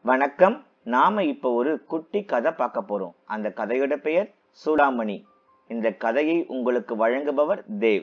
வணக்கம் நாம இப்போ ஒரு குட்டி கதை பார்க்க போறோம் அந்த கதையோட பெயர் சூடாமணி இந்த கதையை உங்களுக்கு வழங்குபவர் தேவ்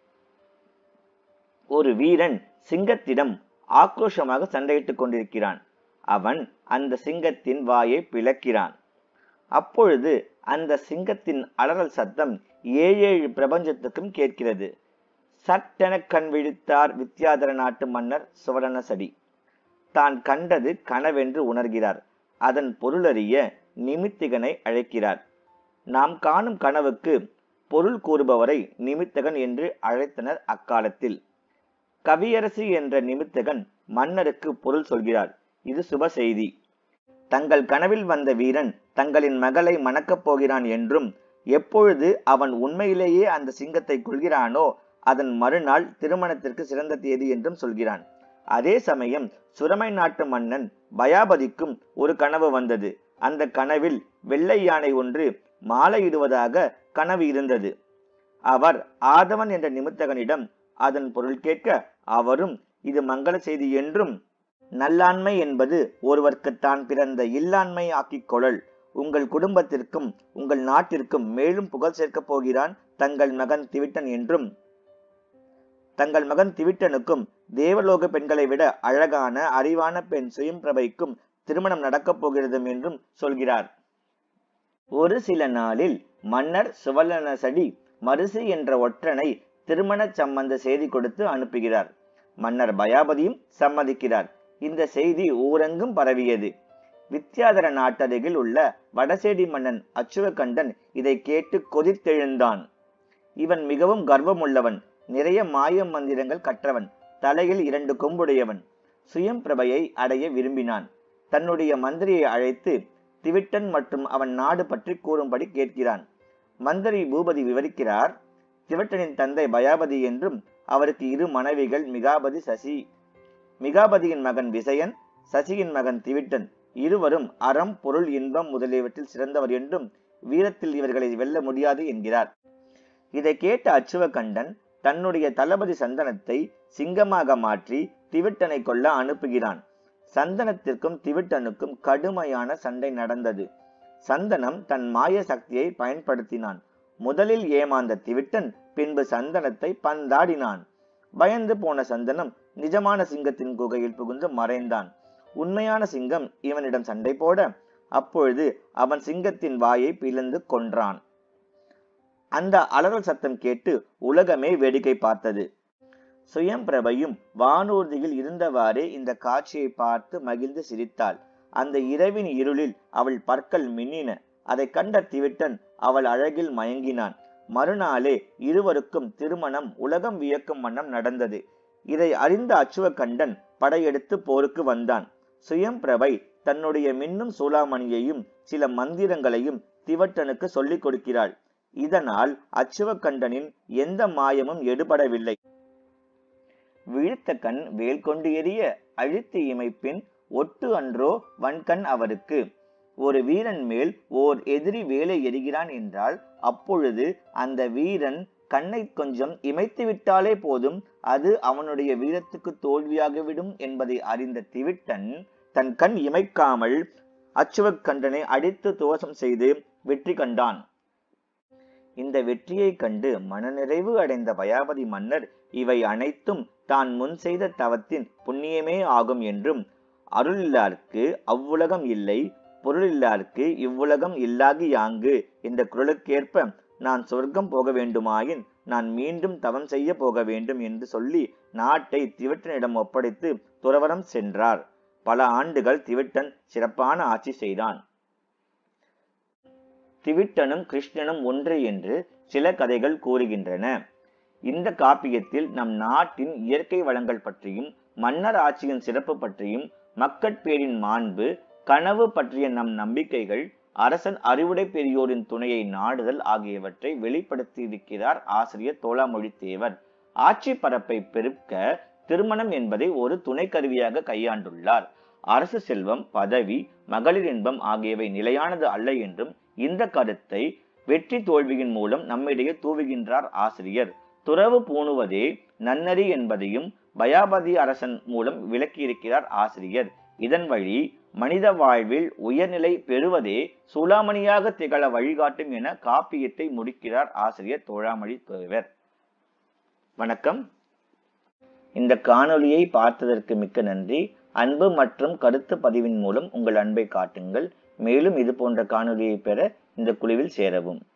ஒரு வீரன் சிங்கத்திடம் ஆக்ரோஷமாக சண்டையிட்டுக் கொண்டிருக்கிறான் அவன் அந்த சிங்கத்தின் வாயை பிளக்கிறான் அப்பொழுது அந்த சிங்கத்தின் அலறல் சத்தம் ஏழேழு பிரபஞ்சத்துக்கும் கேட்கிறது சட்டென கண் விழித்தார் வித்யாதர நாட்டு மன்னர் சுவர்ணசடி தான் கண்டது கனவென்று உணர்கிறார் அதன் பொருளறிய நிமித்திகனை அழைக்கிறார் நாம் காணும் கனவுக்கு பொருள் கூறுபவரை நிமித்தகன் என்று அழைத்தனர் அக்காலத்தில் கவியரசி என்ற நிமித்தகன் மன்னருக்கு பொருள் சொல்கிறார் இது சுப செய்தி தங்கள் கனவில் வந்த வீரன் தங்களின் மகளை மணக்கப் போகிறான் என்றும் எப்பொழுது அவன் உண்மையிலேயே அந்த சிங்கத்தை கொள்கிறானோ அதன் மறுநாள் திருமணத்திற்கு சிறந்த தேதி என்றும் சொல்கிறான் அதே சமயம் சுரமை நாட்டு மன்னன் பயாபதிக்கும் ஒரு கனவு வந்தது அந்த கனவில் வெள்ளை யானை ஒன்று மாலையிடுவதாக கனவு இருந்தது அவர் ஆதவன் என்ற நிமித்தகனிடம் அதன் பொருள் கேட்க அவரும் இது மங்கள செய்தி என்றும் நல்லாண்மை என்பது ஒருவர்க்கு தான் பிறந்த இல்லாண்மை ஆக்கிக் கொள்ளல் உங்கள் குடும்பத்திற்கும் உங்கள் நாட்டிற்கும் மேலும் புகழ் சேர்க்கப் போகிறான் தங்கள் மகன் திவிட்டன் என்றும் தங்கள் மகன் திவிட்டனுக்கும் தேவலோக பெண்களை விட அழகான அறிவான பெண் சுயம்பிரபைக்கும் திருமணம் நடக்கப் போகிறது என்றும் சொல்கிறார் ஒரு சில நாளில் மன்னர் சுவர்ணசடி மருசி என்ற ஒற்றனை திருமண சம்பந்த செய்தி கொடுத்து அனுப்புகிறார் மன்னர் பயாபதியும் சம்மதிக்கிறார் இந்த செய்தி ஊரெங்கும் பரவியது வித்யாதர நாட்டருகில் உள்ள வடசேடி மன்னன் அச்சுவகண்டன் இதை கேட்டு கொதித்தெழுந்தான் இவன் மிகவும் கர்வமுள்ளவன் நிறைய மாய மந்திரங்கள் கற்றவன் தலையில் இரண்டு கொம்புடையவன் சுயம் பிரபையை அடைய விரும்பினான் தன்னுடைய மந்திரியை அழைத்து திவிட்டன் மற்றும் அவன் நாடு பற்றி கூறும்படி கேட்கிறான் மந்திரி பூபதி விவரிக்கிறார் திவட்டனின் தந்தை பயாபதி என்றும் அவருக்கு இரு மனைவிகள் மிகாபதி சசி மிகாபதியின் மகன் விசயன் சசியின் மகன் திவிட்டன் இருவரும் அறம் பொருள் இன்பம் முதலியவற்றில் சிறந்தவர் என்றும் வீரத்தில் இவர்களை வெல்ல முடியாது என்கிறார் இதை கேட்ட அச்சுவகண்டன் தன்னுடைய தளபதி சந்தனத்தை சிங்கமாக மாற்றி திவிட்டனை கொல்ல அனுப்புகிறான் சந்தனத்திற்கும் திவிட்டனுக்கும் கடுமையான சண்டை நடந்தது சந்தனம் தன் மாய சக்தியை பயன்படுத்தினான் முதலில் ஏமாந்த திவிட்டன் பின்பு சந்தனத்தை பந்தாடினான் பயந்து போன சந்தனம் நிஜமான சிங்கத்தின் குகையில் புகுந்து மறைந்தான் உண்மையான சிங்கம் இவனிடம் சண்டை போட அப்பொழுது அவன் சிங்கத்தின் வாயை பிளந்து கொன்றான் அந்த அலறல் சத்தம் கேட்டு உலகமே வேடிக்கை பார்த்தது சுயம் பிரபையும் வானூர்தியில் இருந்தவாறே இந்த காட்சியை பார்த்து மகிழ்ந்து சிரித்தாள் அந்த இரவின் இருளில் அவள் பற்கள் மின்னின அதை கண்ட திவிட்டன் அவள் அழகில் மயங்கினான் மறுநாளே இருவருக்கும் திருமணம் உலகம் வியக்கும் வண்ணம் நடந்தது இதை அறிந்த அச்சுவகண்டன் படையெடுத்து போருக்கு வந்தான் சுயம் பிரபை தன்னுடைய மின்னும் சூளாமணியையும் சில மந்திரங்களையும் திவட்டனுக்கு சொல்லிக் கொடுக்கிறாள் இதனால் அச்சுவகண்டனின் எந்த மாயமும் எடுபடவில்லை விழித்த கண் வேல் கொண்டு எரிய அழித்து இமைப்பின் ஒட்டு அன்றோ வன்கண் அவருக்கு ஒரு வீரன் மேல் ஓர் எதிரி வேலை எரிகிறான் என்றால் அப்பொழுது அந்த வீரன் கண்ணை கொஞ்சம் இமைத்து விட்டாலே போதும் அது அவனுடைய வீரத்துக்கு தோல்வியாகிவிடும் என்பதை அறிந்த திவிட்டன் தன் கண் இமைக்காமல் அச்சுவக்கண்டனை அடித்து துவசம் செய்து வெற்றி கண்டான் இந்த வெற்றியை கண்டு மனநிறைவு அடைந்த பயாபதி மன்னர் இவை அனைத்தும் தான் முன் செய்த தவத்தின் புண்ணியமே ஆகும் என்றும் அருளில்லார்க்கு அவ்வுலகம் இல்லை பொருளில்லார்க்கு இவ்வுலகம் இல்லாகி யாங்கு என்ற குரலுக்கேற்ப நான் சொர்க்கம் போக வேண்டுமாயின் நான் மீண்டும் தவம் செய்ய போக வேண்டும் என்று சொல்லி நாட்டை திவட்டனிடம் ஒப்படைத்து துறவரம் சென்றார் பல ஆண்டுகள் திவிட்டன் சிறப்பான ஆட்சி செய்தான் திவிட்டனும் கிருஷ்ணனும் ஒன்று என்று சில கதைகள் கூறுகின்றன இந்த காப்பியத்தில் நம் நாட்டின் இயற்கை வளங்கள் பற்றியும் மன்னர் ஆட்சியின் சிறப்பு பற்றியும் மக்கட்பேரின் மாண்பு கனவு பற்றிய நம் நம்பிக்கைகள் அரசன் அறிவுடை பெரியோரின் துணையை நாடுதல் ஆகியவற்றை வெளிப்படுத்தியிருக்கிறார் ஆசிரியர் தோளாமொழி தேவர் ஆட்சி பரப்பை பெருக்க திருமணம் என்பதை ஒரு துணை கருவியாக கையாண்டுள்ளார் அரசு செல்வம் பதவி மகளிர் இன்பம் ஆகியவை நிலையானது அல்ல என்றும் இந்த கருத்தை வெற்றி தோல்வியின் மூலம் நம்மிடையே தூவுகின்றார் ஆசிரியர் துறவு பூணுவதே நன்னறி என்பதையும் பயாபதி அரசன் மூலம் விளக்கியிருக்கிறார் ஆசிரியர் இதன் வழி மனித வாழ்வில் உயர்நிலை பெறுவதே சுலாமணியாக திகழ வழிகாட்டும் என காப்பியத்தை முடிக்கிறார் ஆசிரியர் தோழாமொழி தேவர் வணக்கம் இந்த காணொளியை பார்த்ததற்கு மிக்க நன்றி அன்பு மற்றும் கருத்து பதிவின் மூலம் உங்கள் அன்பை காட்டுங்கள் மேலும் இது போன்ற காணொளியை பெற இந்த குழுவில் சேரவும்